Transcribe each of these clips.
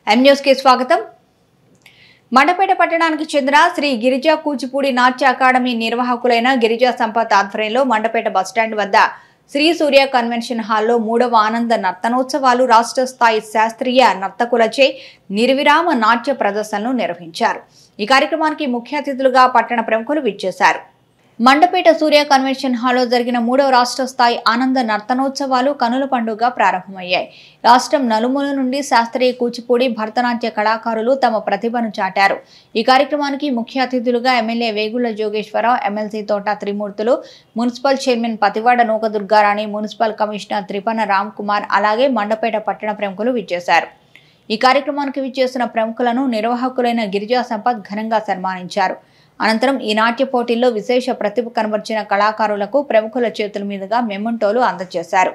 M news కి స్వాగతం మండపేట పట్టణానికి చెందిన శ్రీ గిరిజా కూచిపూడి నాట్య అకాడమీ నిర్వాహకులైన గిరిజా సంపత్ ఆధ్వర్యంలో మండపేట బస్టాండ్ వద్ద శ్రీ సూర్య కన్వెన్షన్ హాల్లో మూడవ ఆనంద నర్తనోత్సవాలు రాష్ట్ర స్థాయి శాస్త్రీయ నర్తకులచే నిర్విరామ నాట్య ప్రదర్శనలు నిర్వహించారు ఈ కార్యక్రమానికి ముఖ్య అతిథులుగా పట్టణ ప్రముఖులు విచ్చేశారు మండపేట సూర్య కన్వెన్షన్ హాల్లో జరిగిన మూడవ రాష్ట్ర స్థాయి ఆనంద నర్తనోత్సవాలు కనుల పండుగ ప్రారంభమయ్యాయి రాష్ట్రం నలుమూల నుండి శాస్త్రీయ కూచిపూడి భరతనాట్య కళాకారులు తమ ప్రతిభను చాటారు ఈ కార్యక్రమానికి ముఖ్య అతిథులుగా MLA Vegulla Jogeswara Rao MLC Thota Trimurthulu municipal chairman Pativada Nookadurgarani municipal commissioner Tripana Ram Kumar అలాగే మండపేట పట్టణ ప్రముఖులు విచ్చేశారు ఈ కార్యక్రమానికి విచ్చేసిన ప్రముఖులను నిర్వాహకులైన గిరిజా సంపత్ ఘనంగా సన్మానించారు అనంతరం ఈ నాట్య పోటీల్లో విశేష ప్రతిభ కనబర్చిన కళాకారులకు ప్రముఖుల చేతుల మీదుగా మెమంటోలు అందజేశారు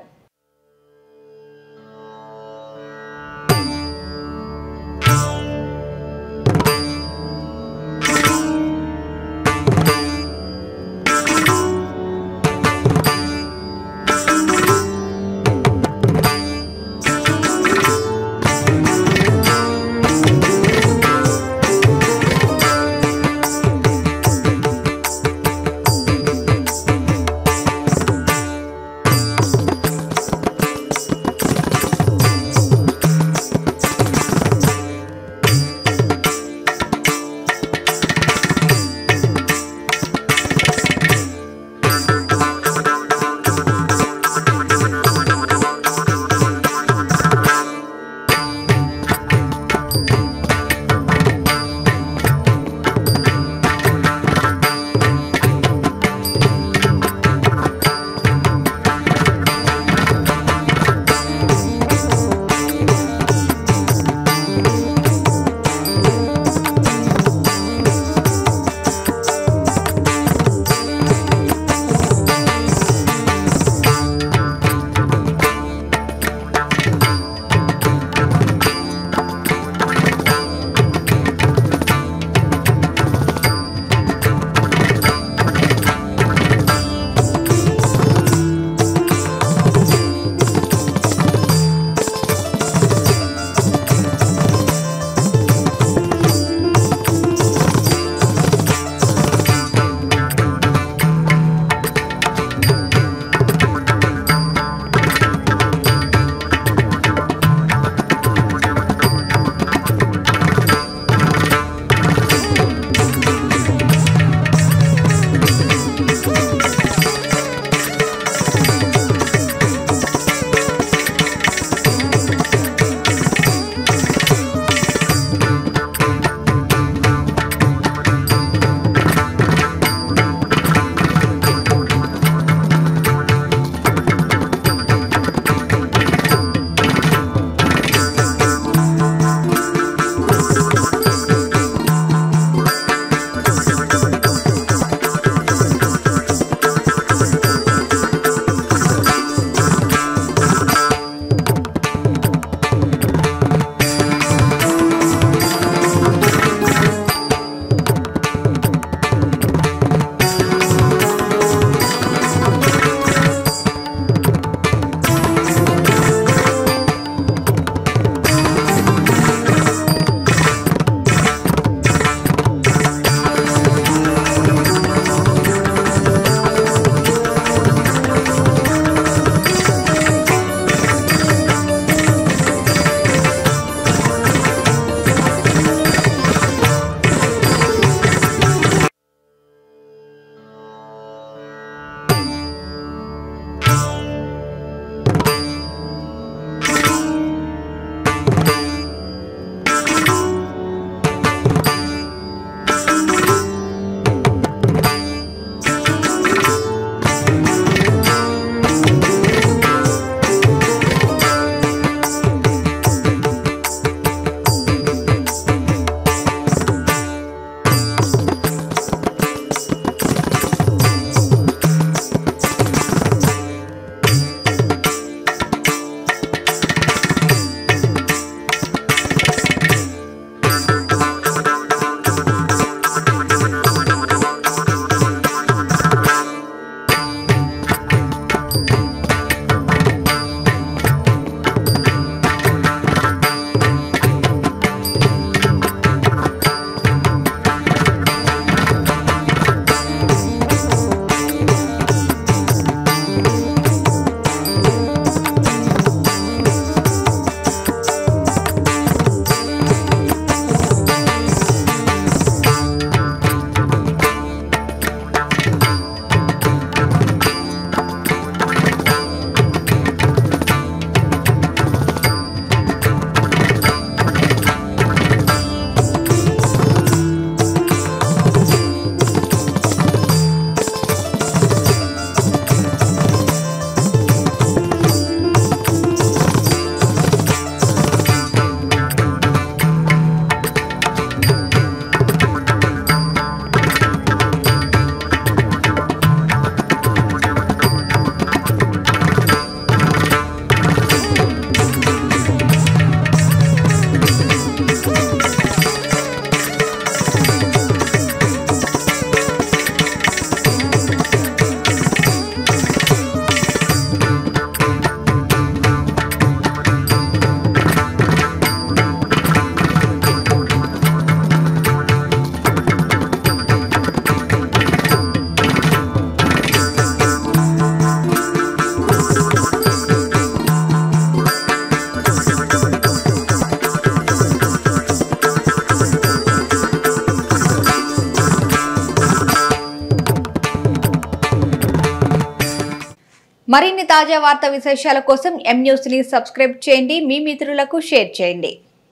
మరిన్ని తాజా వార్తా విశేషాల కోసం ఎం న్యూస్ ని సబ్స్క్రైబ్ చేయండి మీ మిత్రులకు షేర్ చేయండి